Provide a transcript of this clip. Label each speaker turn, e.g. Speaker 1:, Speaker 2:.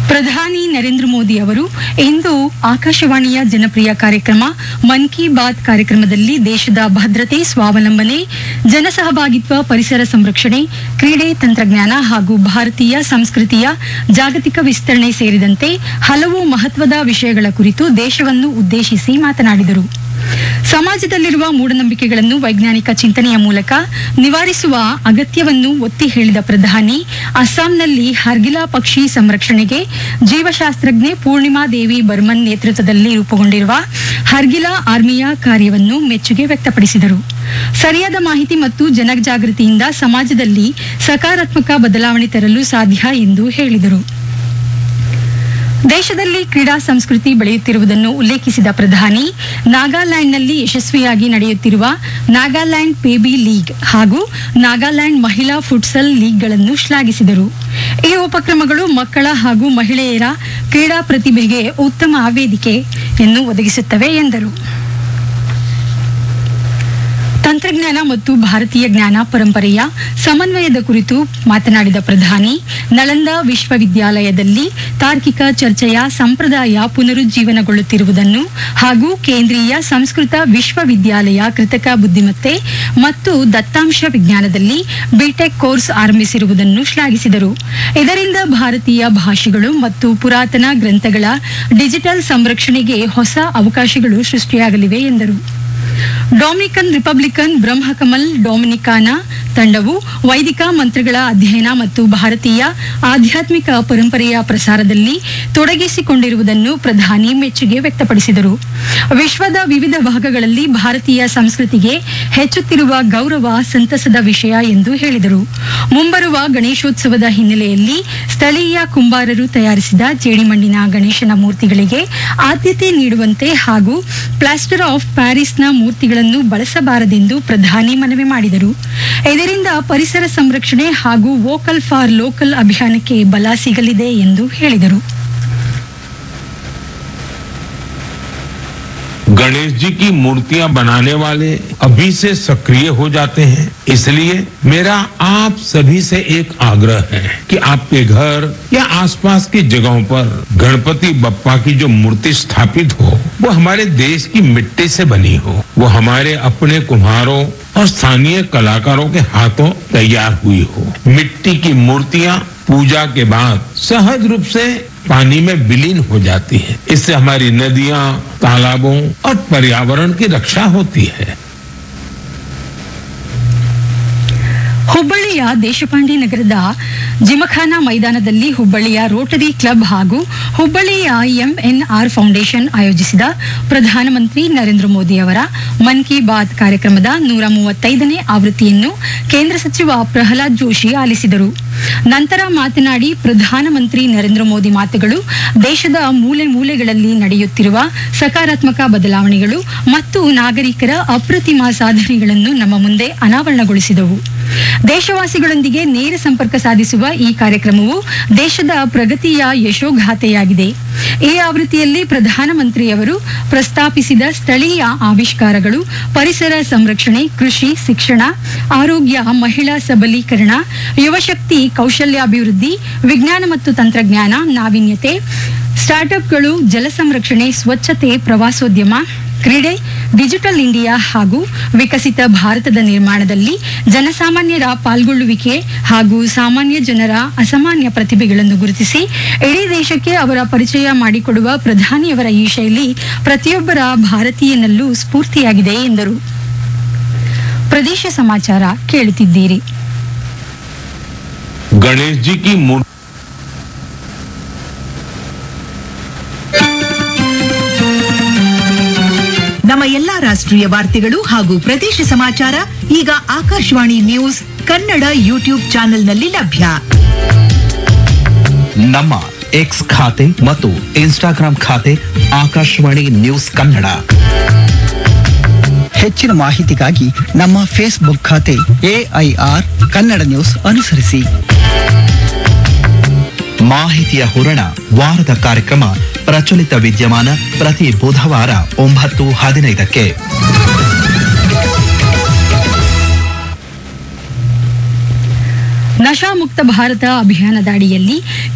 Speaker 1: ಪ್ರಧಾನಿ ನರೇಂದ್ರ ಮೋದಿ ಅವರು ಇಂದು ಆಕಾಶವಾಣಿಯ ಜನಪ್ರಿಯ ಕಾರ್ಯಕ್ರಮ ಮನ್ ಕಿ ಬಾತ್ ಕಾರ್ಯಕ್ರಮದಲ್ಲಿ ದೇಶದ ಭದ್ರತೆ ಸ್ವಾವಲಂಬನೆ ಜನಸಹಭಾಗಿತ್ವ ಪರಿಸರ ಸಂರಕ್ಷಣೆ ಕ್ರೀಡೆ ತಂತ್ರಜ್ಞಾನ ಹಾಗೂ ಭಾರತೀಯ ಸಂಸ್ಕೃತಿಯ ಜಾಗತಿಕ ವಿಸ್ತರಣೆ ಸೇರಿದಂತೆ ಹಲವು ಮಹತ್ವದ ವಿಷಯಗಳ ಕುರಿತು ದೇಶವನ್ನು ಉದ್ದೇಶಿಸಿ ಮಾತನಾಡಿದರು ಸಮಾಜದಲ್ಲಿರುವ ಮೂಢನಂಬಿಕೆಗಳನ್ನು ವೈಜ್ಞಾನಿಕ ಚಿಂತನೆಯ ಮೂಲಕ ನಿವಾರಿಸುವ ಅಗತ್ಯವನ್ನು ಒತ್ತಿ ಹೇಳಿದ ಪ್ರಧಾನಿ ಅಸ್ಸಾಂನಲ್ಲಿ ಹರ್ಗಿಲಾ ಪಕ್ಷಿ ಸಂರಕ್ಷಣೆಗೆ ಜೀವಶಾಸ್ತ್ರಜ್ಞೆ ಪೂರ್ಣಿಮಾ ದೇವಿ ಬರ್ಮನ್ ನೇತೃತ್ವದಲ್ಲಿ ರೂಪುಗೊಂಡಿರುವ ಹರ್ಗಿಲಾ ಆರ್ಮಿಯ ಕಾರ್ಯವನ್ನು ಮೆಚ್ಚುಗೆ ವ್ಯಕ್ತಪಡಿಸಿದರು ಸರಿಯಾದ ಮಾಹಿತಿ ಮತ್ತು ಜನಜಾಗೃತಿಯಿಂದ ಸಮಾಜದಲ್ಲಿ ಸಕಾರಾತ್ಮಕ ಬದಲಾವಣೆ ತರಲು ಸಾಧ್ಯ ಎಂದು ಹೇಳಿದರು ದೇಶದಲ್ಲಿ ಕ್ರೀಡಾ ಸಂಸ್ಕೃತಿ ಬೆಳೆಯುತ್ತಿರುವುದನ್ನು ಉಲ್ಲೇಖಿಸಿದ ಪ್ರಧಾನಿ ನಾಗಾಲ್ಯಾಂಡ್ನಲ್ಲಿ ಯಶಸ್ವಿಯಾಗಿ ನಡೆಯುತ್ತಿರುವ ನಾಗಾಲ್ಯಾಂಡ್ ಬೇಬಿ ಲೀಗ್ ಹಾಗೂ ನಾಗಾಲ್ಯಾಂಡ್ ಮಹಿಳಾ ಫುಟ್ಸಲ್ ಲೀಗ್ಗಳನ್ನು ಶ್ಲಾಘಿಸಿದರು ಈ ಉಪಕ್ರಮಗಳು ಮಕ್ಕಳ ಹಾಗೂ ಮಹಿಳೆಯರ ಕ್ರೀಡಾ ಪ್ರತಿಭೆಗೆ ಉತ್ತಮ ವೇದಿಕೆಯನ್ನು ಒದಗಿಸುತ್ತವೆ ಎಂದರು ತಂತ್ರಜ್ಞಾನ ಮತ್ತು ಭಾರತೀಯ ಜ್ಞಾನ ಪರಂಪರೆಯ ಸಮನ್ವಯದ ಕುರಿತು ಮಾತನಾಡಿದ ಪ್ರಧಾನಿ ನಳಂದ ವಿಶ್ವವಿದ್ಯಾಲಯದಲ್ಲಿ ತಾರ್ಕಿಕ ಚರ್ಚೆಯ ಸಂಪ್ರದಾಯ ಪುನರುಜ್ಜೀವನಗೊಳ್ಳುತ್ತಿರುವುದನ್ನು ಹಾಗೂ ಕೇಂದ್ರೀಯ ಸಂಸ್ಕೃತ ವಿಶ್ವವಿದ್ಯಾಲಯ ಕೃತಕ ಬುದ್ಧಿಮತ್ತೆ ಮತ್ತು ದತ್ತಾಂಶ ವಿಜ್ಞಾನದಲ್ಲಿ ಬಿಟೆಕ್ ಕೋರ್ಸ್ ಆರಂಭಿಸಿರುವುದನ್ನು ಶ್ಲಾಘಿಸಿದರು ಇದರಿಂದ ಭಾರತೀಯ ಭಾಷೆಗಳು ಮತ್ತು ಪುರಾತನ ಗ್ರಂಥಗಳ ಡಿಜಿಟಲ್ ಸಂರಕ್ಷಣೆಗೆ ಹೊಸ ಅವಕಾಶಗಳು ಸೃಷ್ಟಿಯಾಗಲಿವೆ ಎಂದರು ಡೊಮಿನಿಕನ್ ರಿಪಬ್ಲಿಕನ್ ಬ್ರಹ್ಮಕಮಲ್ ಡೊಮಿನಿಕಾನ ತಂಡವು ವೈದಿಕ ಮಂತ್ರಗಳ ಅಧ್ಯಯನ ಮತ್ತು ಭಾರತೀಯ ಆಧ್ಯಾತ್ಮಿಕ ಪರಂಪರೆಯ ಪ್ರಸಾರದಲ್ಲಿ ತೊಡಗಿಸಿಕೊಂಡಿರುವುದನ್ನು ಪ್ರಧಾನಿ ಮೆಚ್ಚುಗೆ ವ್ಯಕ್ತಪಡಿಸಿದರು ವಿಶ್ವದ ವಿವಿಧ ಭಾಗಗಳಲ್ಲಿ ಭಾರತೀಯ ಸಂಸ್ಕೃತಿಗೆ ಹೆಚ್ಚುತ್ತಿರುವ ಗೌರವ ಸಂತಸದ ವಿಷಯ ಎಂದು ಹೇಳಿದರು ಮುಂಬರುವ ಗಣೇಶೋತ್ಸವದ ಹಿನ್ನೆಲೆಯಲ್ಲಿ ಸ್ಥಳೀಯ ಕುಂಬಾರರು ತಯಾರಿಸಿದ ಜೇಡಿಮಣ್ಣಿನ ಗಣೇಶನ ಮೂರ್ತಿಗಳಿಗೆ ಆದ್ಯತೆ ನೀಡುವಂತೆ ಹಾಗೂ ಪ್ಲಾಸ್ಟರ್ ಆಫ್ ಪ್ಯಾರಿಸ್ನ ಮೂರ್ತಿಗಳನ್ನು ಬಳಸಬಾರದೆಂದು ಪ್ರಧಾನಿ ಮನವಿ ಮಾಡಿದರು ಇದರಿಂದ ಪರಿಸರ ಸಂರಕ್ಷಣೆ ಹಾಗೂ ವೋಕಲ್ ಫಾರ್ ಲೋಕಲ್ ಅಭಿಯಾನಕ್ಕೆ ಬಲ ಸಿಗಲಿದೆ ಎಂದು ಹೇಳಿದರು
Speaker 2: गणेश जी की मूर्तियां बनाने वाले अभी से सक्रिय हो जाते हैं इसलिए मेरा आप सभी से एक आग्रह है कि आपके घर या आसपास की जगहों पर गणपति बप्पा की जो मूर्ति स्थापित हो वो हमारे देश की मिट्टी से बनी हो वो हमारे अपने कुम्हारों और स्थानीय कलाकारों के हाथों तैयार हुई हो मिट्टी की मूर्तियां पूजा के बाद सहज रूप से पानी में विलीन हो जाती है इससे हमारी नदियां तालाबों और पर्यावरण की रक्षा होती है
Speaker 1: ಹುಬ್ಬಳ್ಳಿಯ ದೇಶಪಾಂಡೆ ನಗರದ ಜಿಮಖಾನಾ ಮೈದಾನದಲ್ಲಿ ಹುಬ್ಬಳ್ಳಿಯ ರೋಟರಿ ಕ್ಲಬ್ ಹಾಗೂ ಹುಬ್ಬಳ್ಳಿಯ ಎಂಎನ್ಆರ್ ಫೌಂಡೇಶನ್ ಆಯೋಜಿಸಿದ ಪ್ರಧಾನಮಂತ್ರಿ ನರೇಂದ್ರ ಮೋದಿ ಅವರ ಮನ್ ಕಿ ಬಾತ್ ಕಾರ್ಯಕ್ರಮದ ನೂರ ಮೂವತ್ತೈದನೇ ಆವೃತ್ತಿಯನ್ನು ಕೇಂದ್ರ ಸಚಿವ ಪ್ರಹ್ಲಾದ್ ಜೋಶಿ ಆಲಿಸಿದರು ನಂತರ ಮಾತನಾಡಿ ಪ್ರಧಾನಮಂತ್ರಿ ನರೇಂದ್ರ ಮೋದಿ ಮಾತುಗಳು ದೇಶದ ಮೂಲೆ ಮೂಲೆಗಳಲ್ಲಿ ನಡೆಯುತ್ತಿರುವ ಸಕಾರಾತ್ಮಕ ಬದಲಾವಣೆಗಳು ಮತ್ತು ನಾಗರಿಕರ ಅಪ್ರತಿಮ ಸಾಧನೆಗಳನ್ನು ನಮ್ಮ ಮುಂದೆ ಅನಾವರಣಗೊಳಿಸಿದವು ದೇಶವಾಸಿಗಳೊಂದಿಗೆ ನೇರ ಸಂಪರ್ಕ ಸಾಧಿಸುವ ಈ ಕಾರ್ಯಕ್ರಮವು ದೇಶದ ಪ್ರಗತಿಯ ಯಶೋಗಾಥೆಯಾಗಿದೆ ಈ ಆವೃತ್ತಿಯಲ್ಲಿ ಪ್ರಧಾನಮಂತ್ರಿಯವರು ಪ್ರಸ್ತಾಪಿಸಿದ ಸ್ಥಳೀಯ ಆವಿಷ್ಕಾರಗಳು ಪರಿಸರ ಸಂರಕ್ಷಣೆ ಕೃಷಿ ಶಿಕ್ಷಣ ಆರೋಗ್ಯ ಮಹಿಳಾ ಸಬಲೀಕರಣ ಯುವಶಕ್ತಿ ಕೌಶಲ್ಯಾಭಿವೃದ್ಧಿ ವಿಜ್ಞಾನ ಮತ್ತು ತಂತ್ರಜ್ಞಾನ ನಾವೀನ್ಯತೆ ಸ್ಟಾರ್ಟ್ಅಪ್ಗಳು ಜಲ ಸಂರಕ್ಷಣೆ ಸ್ವಚ್ಛತೆ ಪ್ರವಾಸೋದ್ಯಮ ಕ್ರೀಡೆ ಡಿಜಿಟಲ್ ಇಂಡಿಯಾ ಹಾಗೂ ವಿಕಸಿತ ಭಾರತದ ನಿರ್ಮಾಣದಲ್ಲಿ ಜನಸಾಮಾನ್ಯರ ಪಾಲ್ಗೊಳ್ಳುವಿಕೆ ಹಾಗೂ ಸಾಮಾನ್ಯ ಜನರ ಅಸಾಮಾನ್ಯ ಪ್ರತಿಭೆಗಳನ್ನು ಗುರುತಿಸಿ ಇಡೀ ದೇಶಕ್ಕೆ ಅವರ ಪರಿಚಯ ಮಾಡಿಕೊಡುವ ಪ್ರಧಾನಿಯವರ ಈ ಶೈಲಿ ಪ್ರತಿಯೊಬ್ಬರ ಭಾರತೀಯನಲ್ಲೂ ಸ್ಫೂರ್ತಿಯಾಗಿದೆ ಎಂದರು ಪ್ರದೇಶ ಸಮಾಚಾರ ಕೇಳುತ್ತಿದ್ದೀರಿ
Speaker 2: गणेश जी की मूर्ति
Speaker 3: ನಮ್ಮ ಎಲ್ಲಾ ರಾಷ್ಟ್ರೀಯ ವಾರ್ತೆಗಳು ಹಾಗೂ ಪ್ರದೇಶ ಸಮಾಚಾರ ಈಗ ಆಕಾಶವಾಣಿ ನ್ಯೂಸ್ ಕನ್ನಡ ಯೂಟ್ಯೂಬ್ ಚಾನೆಲ್ನಲ್ಲಿ ಲಭ್ಯ
Speaker 4: ನಮ್ಮ ಎಕ್ಸ್ ಖಾತೆ ಮತ್ತು ಇನ್ಸ್ಟಾಗ್ರಾಂ ಖಾತೆ ಆಕಾಶವಾಣಿ ನ್ಯೂಸ್ ಕನ್ನಡ
Speaker 5: ಹೆಚ್ಚಿನ ಮಾಹಿತಿಗಾಗಿ ನಮ್ಮ ಫೇಸ್ಬುಕ್ ಖಾತೆ ಎಐಆರ್ ಕನ್ನಡ ನ್ಯೂಸ್ ಅನುಸರಿಸಿ
Speaker 4: ಮಾಹಿತಿಯ ಹೂರಣ ವಾರದ ಕಾರ್ಯಕ್ರಮ ಪ್ರಚಲಿತ ವಿದ್ಯಮಾನ ಪ್ರತಿ ಬುಧವಾರ ಒಂಬತ್ತು ಹದಿನೈದಕ್ಕೆ
Speaker 1: ನಶಾಮುಕ್ತ ಭಾರತ ಅಭಿಯಾನದ ಅಡಿಯಲ್ಲಿ